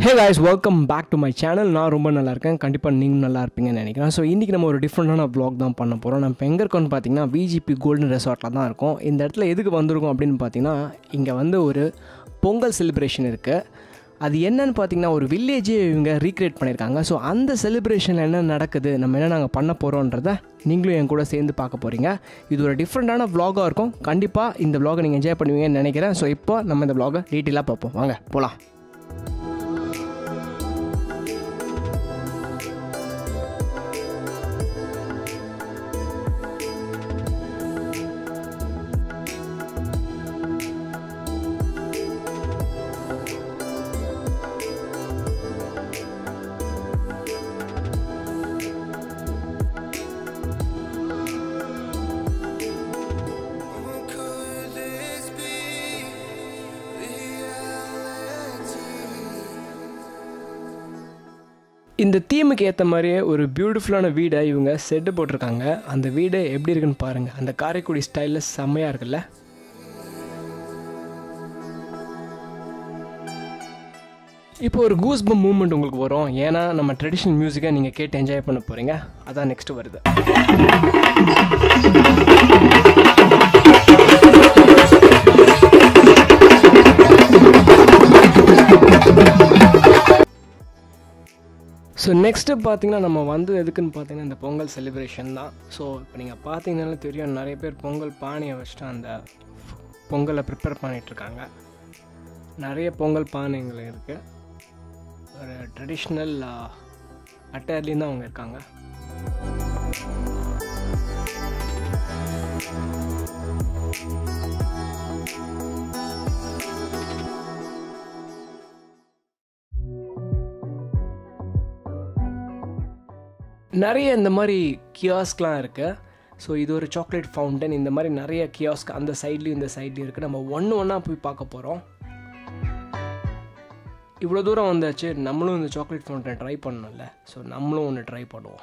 Hey guys welcome back to my channel நான் ரொம்ப நல்லா இருக்கேன் கண்டிப்பாக நீங்களும் நல்லா இருப்பீங்கன்னு நினைக்கிறேன் ஸோ இன்றைக்கி நம்ம ஒரு டிஃப்ரெண்டான vlog தான் பண்ண போகிறோம் நம்ம இப்போ எங்கே இருக்கோம்னு பார்த்தீங்கன்னா விஜிபி கோல்டன் ரெசார்ட்டில் தான் இருக்கோம் இந்த இடத்துல எதுக்கு வந்திருக்கோம் அப்படின்னு பார்த்தீங்கன்னா இங்கே வந்து ஒரு பொங்கல் செலிப்ரேஷன் இருக்குது அது என்னன்னு பார்த்தீங்கன்னா ஒரு வில்லேஜே இவங்க ரீக்ரியேட் பண்ணியிருக்காங்க ஸோ அந்த செலிப்ரேஷனில் என்ன நடக்குது நம்ம என்ன நாங்கள் பண்ண போகிறோன்றத நீங்களும் என் கூட சேர்ந்து பார்க்க போகிறீங்க இது ஒரு டிஃப்ரெண்ட்டான vlog-ஆ இருக்கும் கண்டிப்பாக இந்த vlog-அ நீங்கள் என்ஜாய் பண்ணுவீங்கன்னு நினைக்கிறேன் ஸோ இப்போ நம்ம இந்த vlog-அ டீட்டெயிலாக பார்ப்போம் வாங்க போகலாம் Could this be reality? இந்த தீமுக்கு ஏற்ற மாதிரியே ஒரு பியூட்டிஃபுல்லான வீடை இவங்க செட்டு போட்டிருக்காங்க அந்த வீடு எப்படி இருக்குன்னு பாருங்கள் அந்த காரைக்குடி ஸ்டைலில் செம்மையாக இருக்குல்ல இப்போ ஒரு கூஸ் பம் மூமெண்ட் உங்களுக்கு வரும் ஏன்னா நம்ம ட்ரெடிஷ்னல் மியூசிக்கை நீங்கள் கேட்டு என்ஜாய் பண்ண போகிறீங்க அதான் நெக்ஸ்ட் வருது ஸோ நெக்ஸ்ட்டு பார்த்தீங்கன்னா நம்ம வந்து எதுக்குன்னு பார்த்தீங்கன்னா இந்த பொங்கல் செலிப்ரேஷன் தான் ஸோ இப்போ நீங்கள் பார்த்தீங்கன்னாலே தெரியும் நிறைய பேர் பொங்கல் பானையை வச்சுட்டு அந்த பொங்கலை ப்ரிப்பேர் பண்ணிகிட்ருக்காங்க நிறைய பொங்கல் பானைகள் இருக்குது ஒரு ட்ரெடிஷ்னல் அட்டையர்லேயும் தான் அவங்க இருக்காங்க நிறைய இந்த மாதிரி கியாஸ்க்லாம் இருக்குது ஸோ இது ஒரு சாக்லேட் ஃபவுண்டன் இந்த மாதிரி நிறைய கியாஸ்க் அந்த சைட்லேயும் இந்த சைட்லேயும் இருக்குது நம்ம ஒன்று ஒன்றா போய் பார்க்க போகிறோம் இவ்வளோ தூரம் வந்தாச்சு நம்மளும் இந்த சாக்லேட் ஃபவுண்டன் ட்ரை பண்ணணும்ல ஸோ நம்மளும் ஒன்று ட்ரை பண்ணுவோம்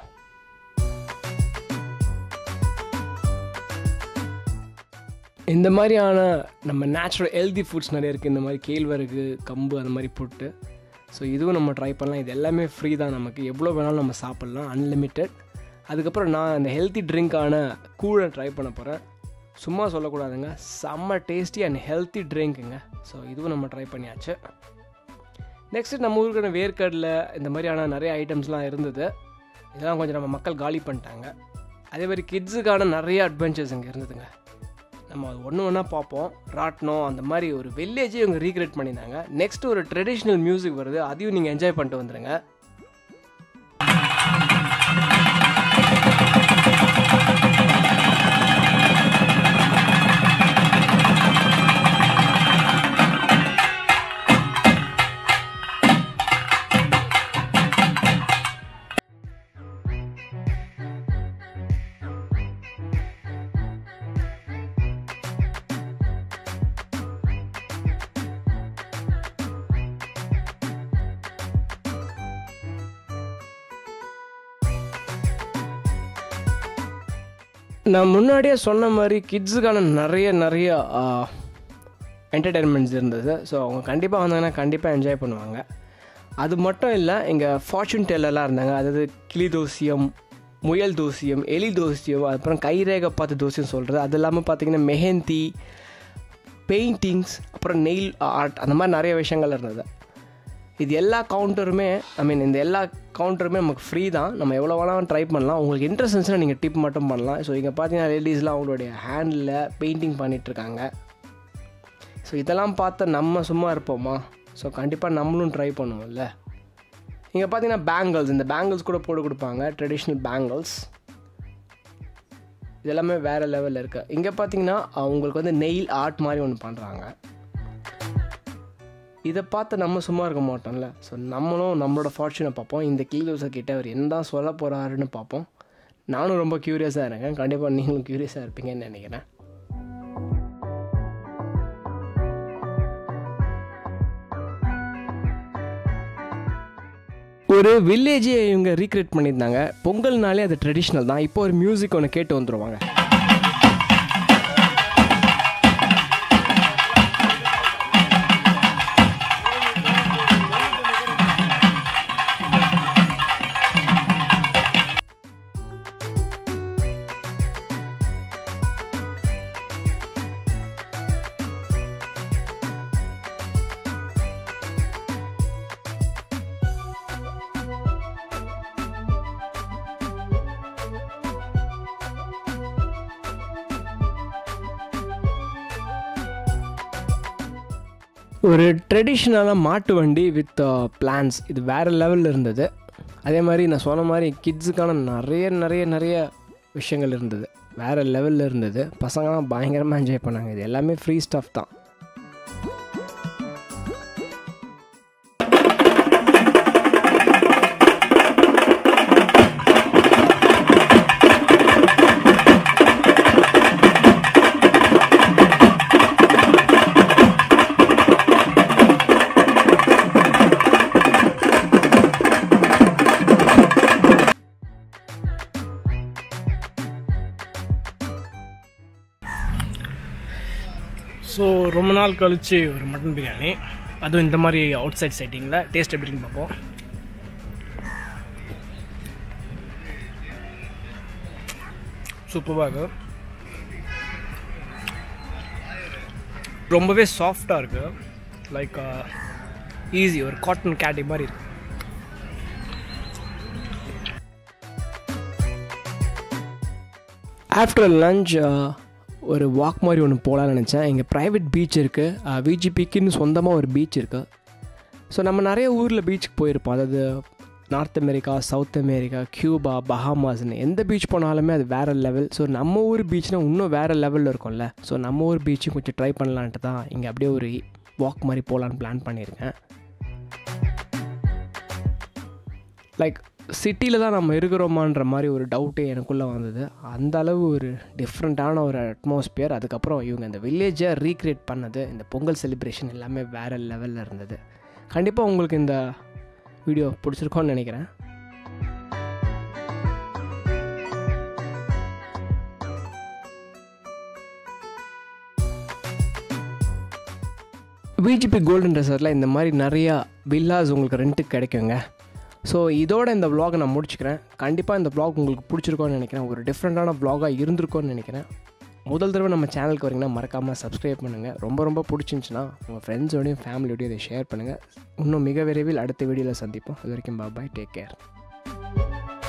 இந்த மாதிரியான நம்ம நேச்சுரல் ஹெல்தி ஃபுட்ஸ் நிறைய இருக்குது இந்த மாதிரி கேழ்வரகு கம்பு அந்த மாதிரி புட்டு ஸோ இதுவும் நம்ம ட்ரை பண்ணலாம் இது எல்லாமே ஃப்ரீ தான் நமக்கு எவ்வளோ வேணாலும் நம்ம சாப்பிட்லாம் அன்லிமிட்டெட் அதுக்கப்புறம் நான் இந்த ஹெல்த்தி ட்ரிங்க்கான கூழை ட்ரை பண்ண போகிறேன் சும்மா சொல்லக்கூடாதுங்க செம்ம டேஸ்டி அண்ட் ஹெல்த்தி ட்ரிங்க்குங்க ஸோ இதுவும் நம்ம ட்ரை பண்ணியாச்சு நெக்ஸ்ட்டு நம்ம ஊருக்கான வேர்க்கடலை இந்த மாதிரியான நிறைய ஐட்டம்ஸ்லாம் இருந்தது இதெல்லாம் கொஞ்சம் நம்ம மக்கள் காலி பண்ணிட்டாங்க அதே மாதிரி கிட்ஸுக்கான நிறைய அட்வென்ச்சர்ஸ் இங்கே இருந்ததுங்க நம்ம அது ஒன்று ஒன்றா பார்ப்போம் ராட்னம் அந்த மாதிரி ஒரு வில்லேஜே இவங்க ரீக்ரியேட் பண்ணியிருந்தாங்க நெக்ஸ்ட் ஒரு ட்ரெடிஷ்னல் மியூசிக் வருது அதையும் நீங்கள் என்ஜாய் பண்ணிட்டு வந்துடுங்க நான் முன்னாடியே சொன்ன மாதிரி கிட்ஸுக்கான நிறைய நிறைய என்டர்டெயின்மெண்ட்ஸ் இருந்தது ஸோ அவங்க கண்டிப்பாக வந்தாங்கன்னா கண்டிப்பாக என்ஜாய் பண்ணுவாங்க அது மட்டும் இல்லை இங்கே ஃபார்ச்சூன் டெல்லர்லாம் இருந்தாங்க அதாவது கிளி தோசியம் முயல் தோசியம் எலி தோசியம் அப்புறம் கைரேகை பார்த்து தோசியம் சொல்கிறது அது இல்லாமல் பார்த்தீங்கன்னா மெஹந்தி பெயிண்டிங்ஸ் அப்புறம் நெயில் ஆர்ட் அந்த மாதிரி நிறைய விஷயங்கள் இருந்தது இது எல்லா கவுண்டருமே ஐ மீன் இந்த எல்லா கவுண்டருமே நமக்கு ஃப்ரீ தான் நம்ம எவ்வளோ வேணாலும் ட்ரை பண்ணலாம் உங்களுக்கு இன்ட்ரெஸ்ட் இருந்துச்சுன்னா நீங்கள் டிப் மட்டும் பண்ணலாம் ஸோ இங்கே பார்த்தீங்கன்னா லேடிஸ்லாம் அவங்களுடைய ஹேண்டில் பெயிண்டிங் பண்ணிகிட்ருக்காங்க ஸோ இதெல்லாம் பார்த்து நம்ம சும்மா இருப்போமா ஸோ கண்டிப்பாக நம்மளும் ட்ரை பண்ணுவோம்ல இங்கே பார்த்தீங்கன்னா பேங்கிள்ஸ் இந்த பேங்கிள்ஸ் கூட போட்டு கொடுப்பாங்க ட்ரெடிஷ்னல் பேங்கிள்ஸ் இதெல்லாமே வேறு லெவலில் இருக்குது இங்கே பார்த்தீங்கன்னா அவங்களுக்கு வந்து நெயில் ஆர்ட் மாதிரி ஒன்று பண்ணுறாங்க இதை பார்த்து நம்ம சும்மா இருக்க மாட்டோம்ல ஸோ நம்மளும் நம்மளோட ஃபார்ச்சூனை பார்ப்போம் இந்த கீழோசர் கிட்ட அவர் என்ன தான் சொல்ல போகிறாருன்னு பார்ப்போம் நானும் ரொம்ப க்யூரியஸாக இருக்கேன் கண்டிப்பாக நீங்களும் க்யூரியஸாக இருப்பீங்கன்னு நினைக்கிறேன் ஒரு வில்லேஜே இவங்க ரீக்ரியேட் பண்ணியிருந்தாங்க பொங்கல்னாலே அது ட்ரெடிஷ்னல் தான் இப்போ ஒரு மியூசிக் ஒன்று கேட்டு வந்துருவாங்க ஒரு ட்ரெடிஷ்னலாக மாட்டு வண்டி வித் பிளான்ஸ் இது வேறு லெவலில் இருந்தது அதே மாதிரி நான் சொன்ன மாதிரி கிட்ஸுக்கான நிறைய நிறைய நிறைய விஷயங்கள் இருந்தது வேறு லெவலில் இருந்தது பசங்களாம் பயங்கரமாக என்ஜாய் பண்ணாங்க இது எல்லாமே ஃப்ரீ ஸ்டஃப் தான் ஸோ ரொம்ப நாள் கழிச்சு ஒரு மட்டன் பிரியாணி அதுவும் இந்த மாதிரி அவுட் சைட் செட்டிங்கில் டேஸ்ட் எப்படின்னு பார்ப்போம் சூப்பராக இருக்கு ரொம்பவே சாஃப்டாக இருக்குது லைக் ஈஸி ஒரு காட்டன் கேட்டி மாதிரி இருக்கு ஆஃப்டர் லஞ்ச் ஒரு வாக் மாதிரி ஒன்று போகலான்னு நினச்சேன் இங்கே ப்ரைவேட் பீச் இருக்குது விஜிபிக்குன்னு சொந்தமாக ஒரு பீச் இருக்குது ஸோ நம்ம நிறைய ஊரில் பீச்சுக்கு போயிருப்போம் அதாவது North America South America Cuba பஹாமாஸ்னு எந்த பீச் போனாலுமே அது வேறு லெவல் ஸோ நம்ம ஊர் பீச்னால் இன்னும் வேறு லெவலில் இருக்கும்ல ஸோ நம்ம ஊர் பீச்சும் கொஞ்சம் ட்ரை பண்ணலான்ட்டு தான் இங்கே அப்படியே ஒரு வாக் மாதிரி போகலான்னு பிளான் பண்ணியிருக்கேன் லைக் சிட்டியில் தான் நம்ம இருக்கிறோமான்ற மாதிரி ஒரு டவுட்டே எனக்குள்ளே வந்தது அந்த அளவு ஒரு டிஃப்ரெண்ட்டான ஒரு அட்மாஸ்பியர் அதுக்கப்புறம் இவங்க இந்த வில்லேஜை ரீக்ரியேட் பண்ணது இந்த பொங்கல் செலிப்ரேஷன் எல்லாமே வேறு லெவலில் இருந்தது கண்டிப்பாக உங்களுக்கு இந்த வீடியோ பிடிச்சிருக்கோன்னு நினைக்கிறேன் விஜிபி கோல்டன் ரெசார்ட்டில் இந்த மாதிரி நிறையா வில்லாஸ் உங்களுக்கு ரெண்ட்டுக்கு கிடைக்குங்க ஸோ இதோட இந்த vlog நான் முடிச்சுக்கிறேன் கண்டிப்பாக இந்த vlog உங்களுக்கு பிடிச்சிருக்கோன்னு நினைக்கிறேன் ஒரு டிஃப்ரெண்ட்டான vlog-ஆ இருந்திருக்கோன்னு நினைக்கிறேன் முதல் தடவை நம்ம சேனலுக்கு வரீங்கன்னா மறக்காமல் சப்ஸ்கிரைப் பண்ணுங்கள் ரொம்ப ரொம்ப பிடிச்சிருந்துச்சுன்னா உங்கள் ஃப்ரெண்ட்ஸோடையும் ஃபேமிலியோடையும் இதை ஷேர் பண்ணுங்கள் இன்னும் மிக விரைவில் அடுத்த வீடியோவில் சந்திப்போம் அது வரைக்கும் பாய் டேக் கேர்